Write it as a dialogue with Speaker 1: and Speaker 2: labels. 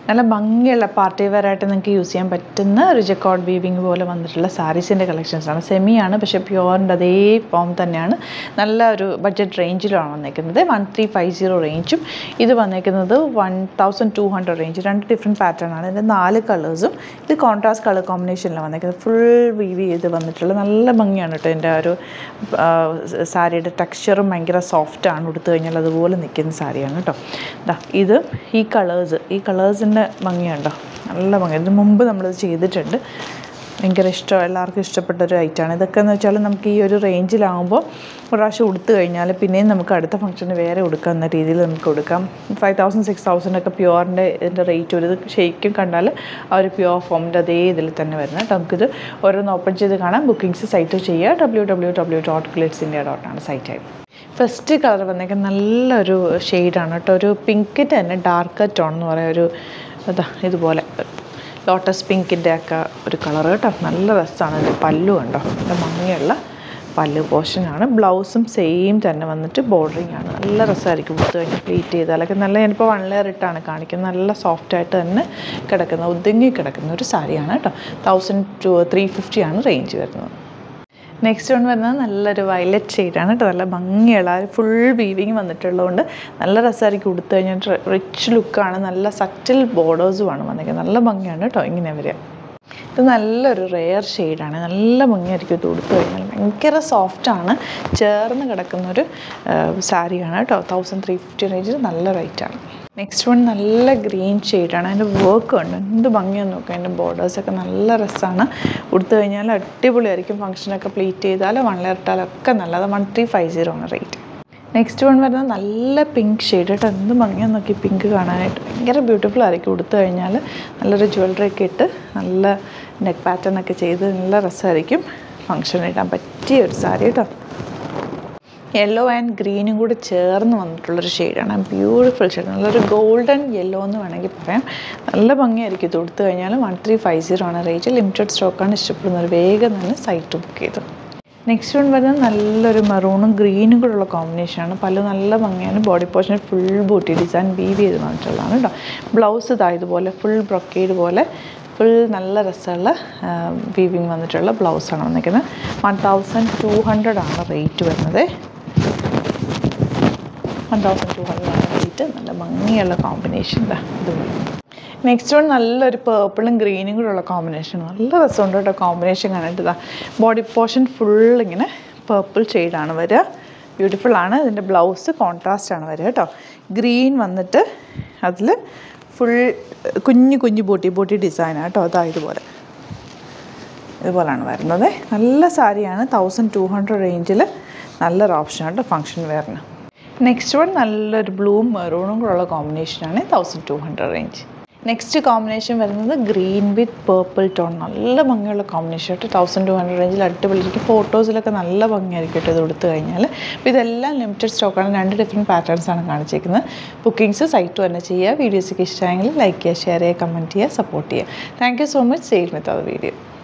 Speaker 1: നല്ല ഭംഗിയുള്ള party wear ആയിട്ട് നിങ്ങൾക്ക് യൂസ് ചെയ്യാൻ പറ്റുന്ന ഒരു ജക്കോഡ് വീവിങ് പോലെ വന്നിട്ടുള്ള സാരീസിൻ്റെ കളക്ഷൻസാണ് സെമിയാണ് പക്ഷേ പ്യുവറിൻ്റെ അതേ ഫോം തന്നെയാണ് നല്ല ഒരു ബഡ്ജറ്റ് റേഞ്ചിലാണ് വന്നേക്കുന്നത് വൺ ത്രീ ഫൈവ് സീറോ റേഞ്ചും ഇത് വന്നേക്കുന്നത് one thousand two hundred range രണ്ട് ഡിഫറെൻറ്റ് പാറ്റേൺ ആണ് ഇതിൻ്റെ നാല് കളേഴ്സും ഇത് കോൺട്രാസ്റ്റ് കളർ കോമ്പിനേഷനിലാണ് വന്നേക്കുന്നത് ഫുൾ വീവ് ചെയ്ത് വന്നിട്ടുള്ള നല്ല ഭംഗിയാണ് കേട്ടോ എൻ്റെ ആ ഒരു സാരിയുടെ ടെക്സ്ചറും ഭയങ്കര സോഫ്റ്റാണ് ഉടുത്തു കഴിഞ്ഞാൽ അതുപോലെ നിൽക്കുന്ന സാരിയാണ് കേട്ടോ ദാ ഇത് ഈ കളേഴ്സ് ഈ കളേഴ്സിൻ്റെ ഭംഗിയുണ്ടോ നല്ല ഭംഗി ഇതിന് മുമ്പ് നമ്മളിത് ചെയ്തിട്ടുണ്ട് ഭയങ്കര ഇഷ്ടം എല്ലാവർക്കും ഇഷ്ടപ്പെട്ട ഒരു ഐറ്റമാണ് ഇതൊക്കെ എന്ന് വെച്ചാൽ നമുക്ക് ഈ ഒരു റേഞ്ചിലാകുമ്പോൾ ഒരു പ്രാവശ്യം ഉടുത്തു കഴിഞ്ഞാൽ പിന്നെയും നമുക്ക് അടുത്ത ഫംഗ്ഷന് വേറെ ഉടുക്കാം എന്ന രീതിയിൽ നമുക്ക് കൊടുക്കാം ഫൈവ് തൗസൻഡ് സിക്സ് തൗസൻഡ് ഒക്കെ പ്യുവറിൻ്റെ ഇതിൻ്റെ റേറ്റ് ഒരു ഇത് ശരിക്കും കണ്ടാൽ ആ ഒരു പ്യുവർ ഫോമിൻ്റെ അതേ ഇതിൽ തന്നെ വരുന്നത് കേട്ടോ നമുക്കിത് ഓരോന്ന് ഓപ്പൺ ചെയ്ത് കാണാം ബുക്കിംഗ്സ് സൈറ്റ് ചെയ്യുക ഡബ്ല്യൂ ഡബ്ല്യൂ ഡബ്ല്യൂ ഡോട്ട് ക്ലിറ്റ്സ് ഇന്ത്യ ഡോട്ടാണ് സൈറ്റ് ആയി ഫസ്റ്റ് കളർ വന്നേക്കാൻ നല്ലൊരു ഷെയ്ഡാണ് കേട്ടോ ഒരു പിങ്കിൻ്റെ തന്നെ ഡാർക്ക് ടോൺ എന്ന് പറയുക ഒരു അതാ ഇതുപോലെ ലോട്ടസ് പിങ്കിൻ്റെ ഒക്കെ ഒരു കളർ കേട്ടോ നല്ല രസമാണ് ഇതിൻ്റെ പല്ലു കണ്ടോ നല്ല ഭംഗിയുള്ള പല്ല് പോർഷനാണ് ബ്ലൗസും സെയിം തന്നെ വന്നിട്ട് ബോർഡറിങ് ആണ് നല്ല രസമായിരിക്കും കൊടുത്തു കഴിഞ്ഞാൽ പ്ലീറ്റ് ചെയ്താലൊക്കെ നല്ല ഞാനിപ്പോൾ വൺ ലെയർ ഇട്ടാണ് കാണിക്കുന്നത് നല്ല സോഫ്റ്റായിട്ട് തന്നെ കിടക്കുന്ന ഒതുങ്ങി കിടക്കുന്ന ഒരു സാരിയാണ് കേട്ടോ തൗസൻഡ് ടു ത്രീ ഫിഫ്റ്റിയാണ് റേഞ്ച് വരുന്നത് നെക്സ്റ്റ് വൺ വരുന്നത് നല്ലൊരു വയലറ്റ് ഷെയ്ഡാണ് കേട്ടോ നല്ല ഭംഗിയുള്ള ഫുൾ വീവിങ് വന്നിട്ടുള്ളതുകൊണ്ട് നല്ല രസമായിരിക്കും ഉടുത്തു കഴിഞ്ഞാൽ റിച്ച് ലുക്കാണ് നല്ല സറ്റിൽ ബോർഡേഴ്സുമാണ് വന്നിരിക്കുന്നത് നല്ല ഭംഗിയാണ് കേട്ടോ ഇങ്ങനെ വരിക ഇത് നല്ലൊരു റെയർ ഷെയ്ഡാണ് നല്ല ഭംഗിയായിരിക്കും ഇത് ഉടുത്തു കഴിഞ്ഞാൽ ഭയങ്കര സോഫ്റ്റാണ് ചേർന്ന് കിടക്കുന്നൊരു സാരിയാണ് കേട്ടോ തൗസൻഡ് ത്രീ ഫിഫ്റ്റി റേഞ്ചിൽ നല്ല റേറ്റാണ് നെക്സ്റ്റ് വൺ നല്ല ഗ്രീൻ ഷെയ്ഡാണ് അതിൻ്റെ വർക്ക് ഉണ്ട് എന്ത് ഭംഗിയാന്ന് നോക്കുക അതിൻ്റെ ബോർഡേഴ്സൊക്കെ നല്ല രസമാണ് ഉടുത്തു കഴിഞ്ഞാൽ അടിപൊളിയായിരിക്കും ഫംഗ്ഷനൊക്കെ പ്ലീറ്റ് ചെയ്താൽ വൺ ലെയർ ഇട്ടാലൊക്കെ നല്ലത് വൺ ത്രീ ഫൈവ് സീറോ ആണ് റേറ്റ് നെക്സ്റ്റ് വൺ വരുന്നത് നല്ല പിങ്ക് ഷെയ്ഡ് കേട്ടോ എന്ത് ഭംഗിയാന്ന് നോക്കി പിങ്ക് കാണാനായിട്ട് ഭയങ്കര ബ്യൂട്ടിഫുൾ ആയിരിക്കും ഉടുത്തു കഴിഞ്ഞാൽ നല്ലൊരു ജ്വല്ലറി ഒക്കെ ഇട്ട് നല്ല നെക്ക് പാറ്റേൺ ഒക്കെ ചെയ്ത് നല്ല രസമായിരിക്കും ഫംഗ്ഷൻ ഇടാൻ പറ്റിയ ഒരു സാരി കേട്ടോ യെല്ലോ ആൻഡ് ഗ്രീനും കൂടെ ചേർന്ന് വന്നിട്ടുള്ളൊരു ഷെയ്ഡാണ് ബ്യൂട്ടിഫുൾ ഷെയ്ഡ് നല്ലൊരു ഗോൾഡൻ യെല്ലോ എന്ന് വേണമെങ്കിൽ പറയാം നല്ല ഭംഗിയായിരിക്കും ഇത് കൊടുത്തു കഴിഞ്ഞാൽ വൺ ത്രീ ഫൈവ് സീറോ ആണ് റേറ്റ് ലിമിറ്റഡ് സ്റ്റോക്കാണ് ഇഷ്ടപ്പെടുന്നവർ വേഗം തന്നെ സൈറ്റ് ബുക്ക് ചെയ്തു നെക്സ്റ്റ് വൺ വരുന്നത് നല്ലൊരു മെറൂണും ഗ്രീനും കൂടെയുള്ള കോമ്പിനേഷനാണ് പല നല്ല ഭംഗിയാണ് ബോഡി പോർഷൻ ഫുൾ ബൂട്ടി ഡിസൈൻ വീവ് ചെയ്ത് വന്നിട്ടുള്ളതാണ് കേട്ടോ ബ്ലൗസ് ഇതാ ഇതുപോലെ ഫുൾ ബ്രൊക്കേഡ് പോലെ ഫുൾ നല്ല രസമുള്ള വീവിങ് വന്നിട്ടുള്ള ബ്ലൗസാണ് വന്നിരിക്കുന്നത് വൺ തൗസൻഡ് ടു ഹൺഡ്രഡ് ആണ് റേറ്റ് വരുന്നത് വൺ തൗസൻഡ് ടു ഹൺഡ്രഡ് ആണ് റേറ്റ് നല്ല ഭംഗിയുള്ള കോമ്പിനേഷൻ ഇതാ ഇതുപോലെ നെക്സ്റ്റ് വൺ നല്ലൊരു പേർപ്പിളും ഗ്രീനും കൂടെ ഉള്ള കോമ്പിനേഷൻ നല്ല രസമുണ്ട് കേട്ടോ കോമ്പിനേഷൻ കണ്ടിട്ട് ഇതാ ബോഡി പോർഷൻ ഫുൾ ഇങ്ങനെ പേർപ്പിൾ ഷെയ്ഡാണ് വരിക ബ്യൂട്ടിഫുൾ ആണ് ഇതിൻ്റെ ബ്ലൗസ് കോൺട്രാസ്റ്റ് ആണ് വരിക കേട്ടോ ഗ്രീൻ വന്നിട്ട് അതിൽ ഫുൾ കുഞ്ഞു കുഞ്ഞു ബോട്ടി ബോട്ടി ഡിസൈനാണ് കേട്ടോ അതാ ഇതുപോലെ ഇതുപോലാണ് വരുന്നത് നല്ല സാരിയാണ് തൗസൻഡ് ടു ഹൺഡ്രഡ് റേഞ്ചിൽ നല്ലൊരു ഓപ്ഷനാണ് കേട്ടോ ഫങ്ഷൻ വെയറിന് നെക്സ്റ്റ് വൺ നല്ലൊരു ബ്ലൂവും മെറൂണും കൂടെയുള്ള കോമ്പിനേഷനാണ് thousand two hundred range next combination വരുന്നത് ഗ്രീൻ വിത്ത് പേർപ്പിൾ ടോൺ നല്ല ഭംഗിയുള്ള കോമ്പിനേഷൻ കേട്ടോ തൗസൻഡ് ടു ഹൺഡ്രഡ് റേഞ്ചിൽ അടിപൊളിയായിരിക്കും ഫോട്ടോസിലൊക്കെ നല്ല ഭംഗിയായിരിക്കും കേട്ടോ ഇത് കൊടുത്തു കഴിഞ്ഞാൽ അപ്പോൾ ഇതെല്ലാം ലിമിറ്റഡ് സ്റ്റോക്കാണ് രണ്ട് ഡിഫറെൻറ്റ് പാറ്റേൺസ് ആണ് കാണിച്ചിരിക്കുന്നത് ബുക്കിംഗ്സ് സൈറ്റ് തന്നെ ചെയ്യുക വീഡിയോസൊക്കെ ഇഷ്ടമായെങ്കിൽ ലൈക്ക് ചെയ്യുക ഷെയർ ചെയ്യുക കമൻറ്റ് ചെയ്യുക സപ്പോർട്ട് ചെയ്യുക thank you so much sale with our video